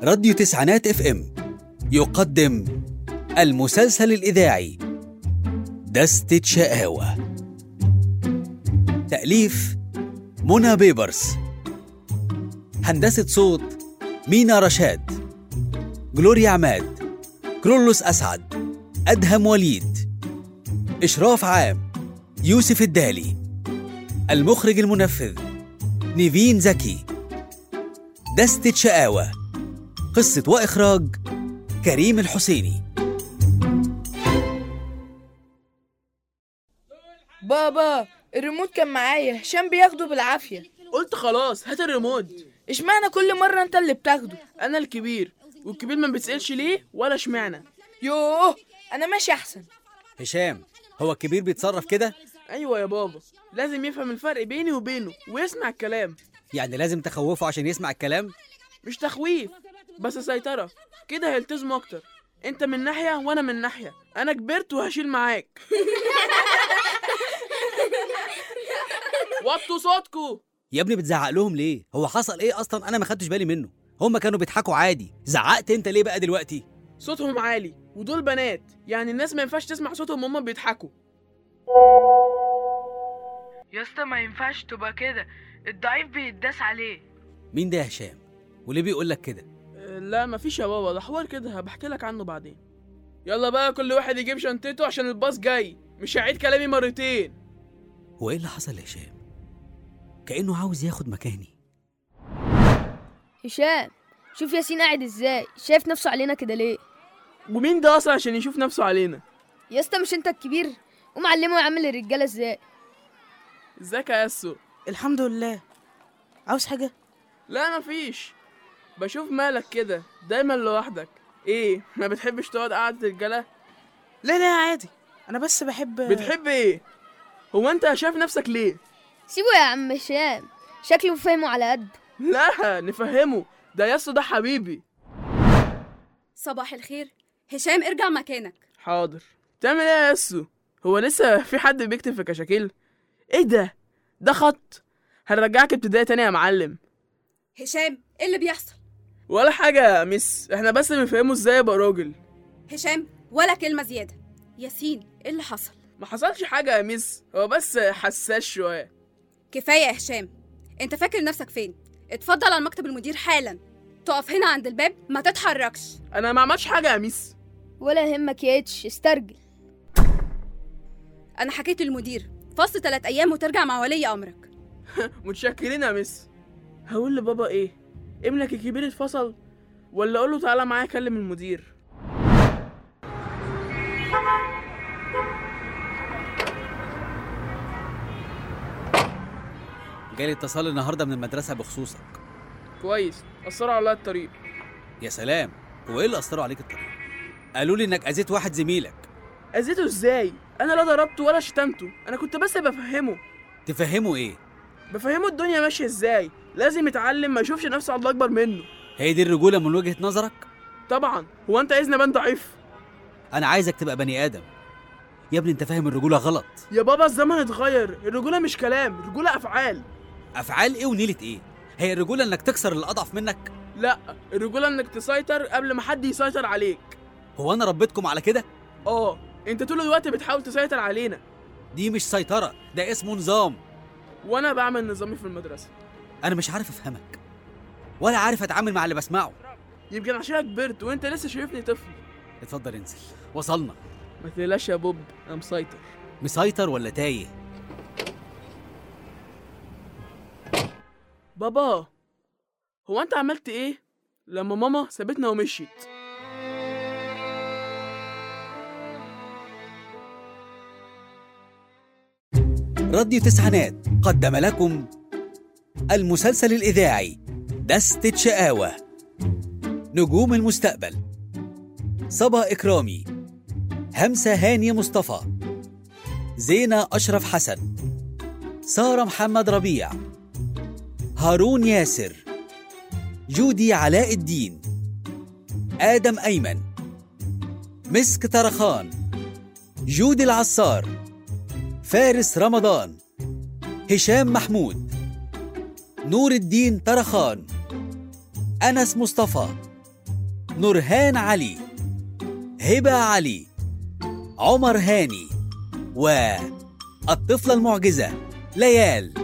راديو تسعينات اف ام يقدم المسلسل الإذاعي دستة شقاوة تأليف منى بيبرس هندسة صوت مينا رشاد جلوريا عماد كرولوس أسعد أدهم وليد إشراف عام يوسف الدالي المخرج المنفذ نيفين زكي دستة شقاوة قصة وإخراج كريم الحسيني بابا الريموت كان معايا هشام بياخده بالعافية قلت خلاص هات الريموت اشمعنى كل مرة انت اللي بتاخده انا الكبير والكبير ما بيتسالش ليه ولا اشمعنى يوه انا ماشي احسن هشام هو الكبير بيتصرف كده ايوه يا بابا لازم يفهم الفرق بيني وبينه ويسمع الكلام يعني لازم تخوفه عشان يسمع الكلام مش تخويف بس سيطرة كده هيلتزموا اكتر انت من ناحية وانا من ناحية انا كبرت وهشيل معاك وطوا صوتكوا يا ابني بتزعق لهم ليه هو حصل ايه اصلا انا ما خدتش بالي منه هما كانوا بيضحكوا عادي زعقت انت ليه بقى دلوقتي صوتهم عالي ودول بنات يعني الناس ما ينفعش تسمع صوتهم هما بيضحكوا يا اسطى ما ينفعش تبقى كده الضعيف بيتداس عليه مين ده يا هشام وليه بيقول لك كده أه، لا مفيش يا بابا ده حوار كده هبحكي لك عنه بعدين يلا بقى كل واحد يجيب شنطته عشان الباص جاي مش هعيد كلامي مرتين هو ايه اللي حصل يا هشام كانه عاوز ياخد مكاني هشام شوف ياسين قاعد ازاي شايف نفسه علينا كده ليه ومين ده اصلا عشان يشوف نفسه علينا يا اسطى مش انت الكبير ومعلمه يعمل الرجاله ازاي ازيك يا ياسو الحمد لله عاوز حاجة؟ لا مفيش بشوف مالك كده دايما لوحدك ايه ما بتحبش تقعد قعدة رجالة لا لا عادي أنا بس بحب بتحب ايه هو انت شايف نفسك ليه سيبه يا عم هشام شكله فاهمه على قد لا نفهمه ده ياسو ده حبيبي صباح الخير هشام ارجع مكانك حاضر تعمل ايه يا ياسو هو لسه في حد بيكتب في كشاكيل ايه ده ده خط هنرجعك ابتدائي تاني يا معلم هشام ايه اللي بيحصل ولا حاجة يا مس احنا بس بنفهمه ازاي يبقى راجل هشام ولا كلمة زيادة ياسين ايه اللي حصل ما حصلش حاجة يا مس هو بس حساس شوية كفاية يا هشام انت فاكر نفسك فين اتفضل على مكتب المدير حالا تقف هنا عند الباب ما تتحركش انا ما عملتش حاجة يا مس ولا يهمك يا اتش استرجل انا حكيت للمدير فصل ثلاث ايام وترجع مع ولي امرك متشكرين يا مس هقول لبابا ايه ابنك الكبير اتفصل ولا اقول له تعالى معايا اكلم المدير جالي اتصال النهارده من المدرسه بخصوصك كويس اثروا عليا الطريق يا سلام هو ايه اللي اثروا عليك الطريق قالوا لي انك اذيت واحد زميلك اذيته ازاي انا لا ضربته ولا شتمته انا كنت بس بفهمه تفهمه ايه بفهمه الدنيا ماشيه ازاي لازم يتعلم ما يشوفش نفسه على الله اكبر منه هي دي الرجوله من وجهه نظرك طبعا هو انت عايزني ابان ضعيف انا عايزك تبقى بني ادم يا ابني انت فاهم الرجوله غلط يا بابا الزمن اتغير الرجوله مش كلام الرجوله افعال افعال ايه ونيله ايه هي الرجوله انك تكسر اللي اضعف منك لا الرجوله انك تسيطر قبل ما حد يسيطر عليك هو انا ربيتكم على كده اه انت طول الوقت بتحاول تسيطر علينا دي مش سيطره ده اسمه نظام وانا بعمل نظامي في المدرسه انا مش عارف افهمك ولا عارف اتعامل مع اللي بسمعه يمكن عشان كبرت وانت لسه شايفني طفل اتفضل انزل وصلنا ما تقلقش يا بوب انا مسيطر مسيطر ولا تايه بابا هو انت عملت ايه لما ماما سابتنا ومشيت راديو تسعينات قدم لكم المسلسل الإذاعي دستة شقاوة نجوم المستقبل صبا إكرامي همسة هاني مصطفى زينة أشرف حسن سارة محمد ربيع هارون ياسر جودي علاء الدين آدم أيمن مسك طرخان جودي العصار فارس رمضان هشام محمود نور الدين طرخان أنس مصطفى نورهان علي هبة علي عمر هاني والطفلة المعجزة ليال